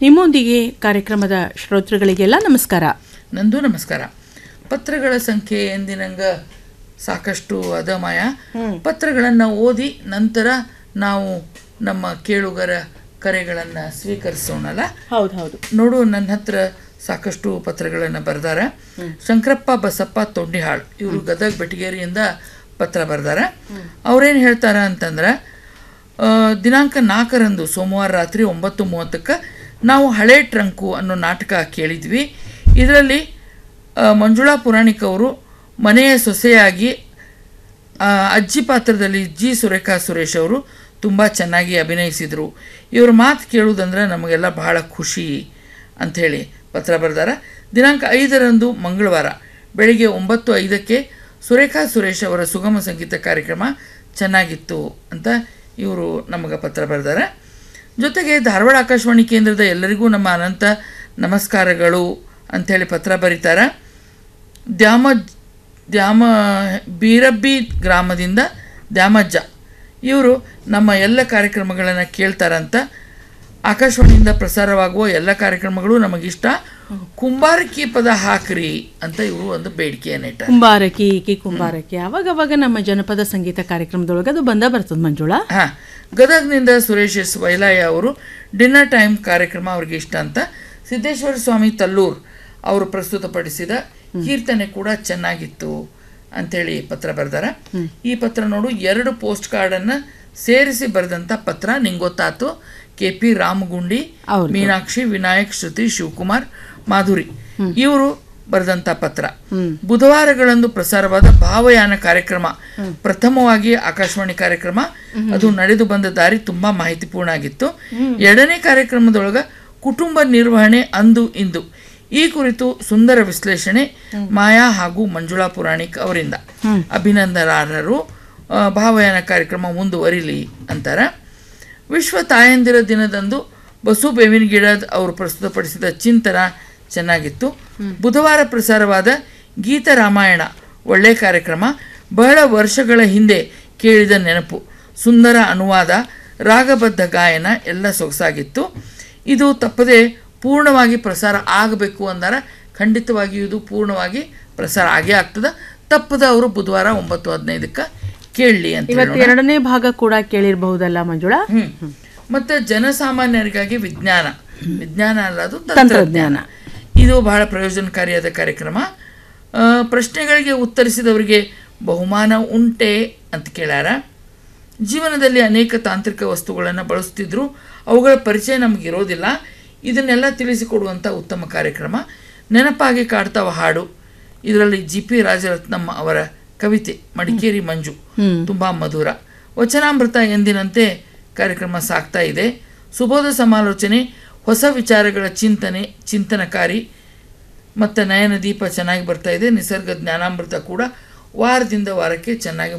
ನಿಮ್ಮೊಂದಿಗೆ ಕಾರ್ಯಕ್ರಮದ ಶ್ರೋತೃಗಳಿಗೆಲ್ಲ ನಮಸ್ಕಾರ ನಂದು ನಮಸ್ಕಾರ ಪತ್ರಗಳ ಸಂಖ್ಯೆ ಎಂದಿನಂಗ ಸಾಕಷ್ಟು ಅದಮಯ ಪತ್ರಗಳನ್ನು ಓದಿ ನಂತರ ನಾವು ನಮ್ಮ ಕೇಳುಗರ ಕರೆಗಳನ್ನು ಸ್ವೀಕರಿಸೋಣಲ್ಲ ಹೌದು ಹೌದು ನೋಡು ನನ್ನ ಹತ್ರ ಸಾಕಷ್ಟು ಪತ್ರಗಳನ್ನು ಬರೆದಾರ ಶಂಕರಪ್ಪ ಬಸಪ್ಪ ತೊಂಡಿಹಾಳ್ ಇವರು ಗದಗ ಬೆಟಗೇರಿಯಿಂದ ಪತ್ರ ಬರೆದಾರ ಅವ್ರೇನು ಹೇಳ್ತಾರ ಅಂತಂದ್ರೆ ಆ, ದಿನಾಂಕ ನಾಲ್ಕರಂದು ಸೋಮವಾರ ರಾತ್ರಿ ಒಂಬತ್ತು ಮೂವತ್ತಕ್ಕೆ ನಾವು ಹಳೆ ಟ್ರಂಕು ಅನ್ನೋ ನಾಟಕ ಕೇಳಿದ್ವಿ ಇದರಲ್ಲಿ ಆ, ಮಂಜುಳಾ ಪುರಾಣಿಕ್ ಅವರು ಮನೆಯ ಸೊಸೆಯಾಗಿ ಆ, ಅಜ್ಜಿ ಪಾತ್ರದಲ್ಲಿ ಜಿ ಸುರೇಖಾ ಸುರೇಶ್ ಅವರು ತುಂಬ ಚೆನ್ನಾಗಿ ಅಭಿನಯಿಸಿದರು ಇವ್ರ ಮಾತು ಕೇಳುವುದಂದ್ರೆ ನಮಗೆಲ್ಲ ಬಹಳ ಖುಷಿ ಅಂಥೇಳಿ ಪತ್ರ ಬರೆದಾರ ದಿನಾಂಕ ಐದರಂದು ಮಂಗಳವಾರ ಬೆಳಿಗ್ಗೆ ಒಂಬತ್ತು ಐದಕ್ಕೆ ಸುರೇಖಾ ಸುರೇಶ್ ಅವರ ಸುಗಮ ಸಂಗೀತ ಕಾರ್ಯಕ್ರಮ ಚೆನ್ನಾಗಿತ್ತು ಅಂತ ಇವರು ನಮಗೆ ಪತ್ರ ಬರೆದಾರೆ ಜೊತೆಗೆ ಧಾರವಾಡ ಆಕಾಶವಾಣಿ ಕೇಂದ್ರದ ಎಲ್ಲರಿಗೂ ನಮ್ಮ ಅನಂತ ನಮಸ್ಕಾರಗಳು ಅಂಥೇಳಿ ಪತ್ರ ಬರೀತಾರೆ ದ್ಯಾಮ ದ್ಯಾಮ ಬೀರಬ್ಬಿ ಗ್ರಾಮದಿಂದ ದ್ಯಾಮಜ್ಜ ಇವರು ನಮ್ಮ ಎಲ್ಲ ಕಾರ್ಯಕ್ರಮಗಳನ್ನು ಕೇಳ್ತಾರಂತ ಆಕಾಶವಾಣಿಯಿಂದ ಪ್ರಸಾರವಾಗುವ ಎಲ್ಲ ಕಾರ್ಯಕ್ರಮಗಳು ನಮಗಿಷ್ಟ ಕುಂಬಾರಕಿ ಪದ ಹಾಕ್ರಿ ಅಂತ ಇವರು ಒಂದು ಬೇಡಿಕೆಯನ್ನು ಇಟ್ಟಾರೆ ಕುಂಬಾರಕಿ ಈಕಿ ಕುಂಬಾರಕಿ ಅವಾಗ ಅವಾಗ ನಮ್ಮ ಜನಪದ ಸಂಗೀತ ಕಾರ್ಯಕ್ರಮದೊಳಗೆ ಅದು ಬಂದ ಬರ್ತದ ಮಂಜುಳಾ ಹಾಂ ಗದಗ್ನಿಂದ ಸುರೇಶ್ ಎಸ್ ವೈಲಾಯ ಅವರು ಡಿನ್ನರ್ ಟೈಮ್ ಕಾರ್ಯಕ್ರಮ ಅವ್ರಿಗೆ ಇಷ್ಟ ಅಂತ ಸಿದ್ದೇಶ್ವರ ಸ್ವಾಮಿ ತಲ್ಲೂರ್ ಅವರು ಪ್ರಸ್ತುತಪಡಿಸಿದ ಕೀರ್ತನೆ ಕೂಡ ಚೆನ್ನಾಗಿತ್ತು ಅಂಥೇಳಿ ಪತ್ರ ಬರೆದಾರ ಈ ಪತ್ರ ನೋಡು ಎರಡು ಪೋಸ್ಟ್ ಕಾರ್ಡನ್ನು ಸೇರಿಸಿ ಬರೆದಂಥ ಪತ್ರ ನಿಂಗೆ ಗೊತ್ತಾತು ಕೆ ಪಿ ರಾಮಗುಂಡಿ ಅವ್ರ್ದು. ಮೀನಾಕ್ಷಿ ವಿನಾಯಕ್ ಶ್ರುತಿ ಶಿವಕುಮಾರ್ ಮಾಧುರಿ ಇವರು ಬರೆದಂಥ ಪತ್ರ ಬುಧವಾರಗಳಂದು ಪ್ರಸಾರವಾದ ಭಾವಯಾನ ಕಾರ್ಯಕ್ರಮ ಪ್ರಥಮವಾಗಿ ಆಕಾಶವಾಣಿ ಕಾರ್ಯಕ್ರಮ ಅದು ನಡೆದು ಬಂದ ದಾರಿ ತುಂಬಾ ಮಾಹಿತಿಪೂರ್ಣ ಆಗಿತ್ತು ಎರಡನೇ ಕಾರ್ಯಕ್ರಮದೊಳಗ ಕುಟುಂಬ ನಿರ್ವಹಣೆ ಅಂದು ಇಂದು ಈ ಕುರಿತು ಸುಂದರ ವಿಶ್ಲೇಷಣೆ ಮಾಯಾ ಹಾಗೂ ಮಂಜುಳಾ ಪುರಾಣಿಕ್ ಅವರಿಂದ ಅಭಿನಂದನಾರ್ಹರು ಆ, ಭಾವಯಾನ ಕಾರ್ಯಕ್ರಮ ಮುಂದುವರಿಲಿ ಅಂತಾರೆ ವಿಶ್ವ ತಾಯಂದಿರ ದಿನದಂದು ಬಸು ಬೇವಿನ ಗಿಡದ ಅವರು ಪ್ರಸ್ತುತಪಡಿಸಿದ ಚಿಂತನ ಚೆನ್ನಾಗಿತ್ತು ಬುಧವಾರ ಪ್ರಸಾರವಾದ ಗೀತ ರಾಮಾಯಣ ಒಳ್ಳೆಯ ಕಾರ್ಯಕ್ರಮ ಬಹಳ ವರ್ಷಗಳ ಹಿಂದೆ ಕೇಳಿದ ನೆನಪು ಸುಂದರ ಅನುವಾದ ರಾಗಬದ್ಧ ಗಾಯನ ಎಲ್ಲ ಸೊಗಸಾಗಿತ್ತು ಇದು ತಪ್ಪದೆ ಪೂರ್ಣವಾಗಿ ಪ್ರಸಾರ ಆಗಬೇಕು ಅಂದಾರ ಖಂಡಿತವಾಗಿಯೂ ಇದು ಪೂರ್ಣವಾಗಿ ಪ್ರಸಾರ ಆಗೇ ಆಗ್ತದೆ ತಪ್ಪದ ಅವರು ಬುಧವಾರ ಒಂಬತ್ತು ಹದಿನೈದಕ್ಕೆ ಕೇಳಲಿ ಅಂತ ಇವತ್ತು ಹೇಳೋಣ. ಎರಡನೇ ಭಾಗ ಕೂಡ ಕೇಳಿರಬಹುದಲ್ಲ ಮಂಜುಳಾ ಹ್ಮ್ ಮತ್ತೆ ಜನಸಾಮಾನ್ಯರಿಗಾಗಿ ವಿಜ್ಞಾನ ವಿಜ್ಞಾನ ಅಲ್ಲ ಅದು ತಂತ್ರಜ್ಞಾನ. ಇದು ಬಹಳ ಪ್ರಯೋಜನಕಾರಿಯಾದ ಕಾರ್ಯಕ್ರಮ ಆ, ಪ್ರಶ್ನೆಗಳಿಗೆ ಉತ್ತರಿಸಿದವರಿಗೆ ಬಹುಮಾನ ಉಂಟೆ ಅಂತ ಕೇಳ್ಯಾರ ಜೀವನದಲ್ಲಿ ಅನೇಕ ತಾಂತ್ರಿಕ ವಸ್ತುಗಳನ್ನು ಬಳಸ್ತಿದ್ರು ಅವುಗಳ ಪರಿಚಯ ನಮಗಿರೋದಿಲ್ಲ ಇದನ್ನೆಲ್ಲ ತಿಳಿಸಿಕೊಡುವಂಥ ಉತ್ತಮ ಕಾರ್ಯಕ್ರಮ ನೆನಪಾಗಿ ಕಾಡ್ತಾವ ಹಾಡು ಇದರಲ್ಲಿ ಜಿ ಪಿ ರಾಜರತ್ನಮ್ಮ ಅವರ ಕವಿತೆ ಮಡಿಕೇರಿ ಮಂಜು ತುಂಬ ಮಧುರ ವಚನಾಮೃತ ಎಂದಿನಂತೆ ಕಾರ್ಯಕ್ರಮ ಸಾಗ್ತಾ ಇದೆ ಸುಬೋಧ ಸಮಾಲೋಚನೆ ಹೊಸ ವಿಚಾರಗಳ ಚಿಂತನೆ ಚಿಂತನಕಾರಿ ಮತ್ತು ನಯನ ದೀಪ ಚೆನ್ನಾಗಿ ಬರ್ತಾ ಇದೆ ನಿಸರ್ಗ ಜ್ಞಾನಾಮೃತ ಕೂಡ ವಾರದಿಂದ ವಾರಕ್ಕೆ ಚೆನ್ನಾಗಿ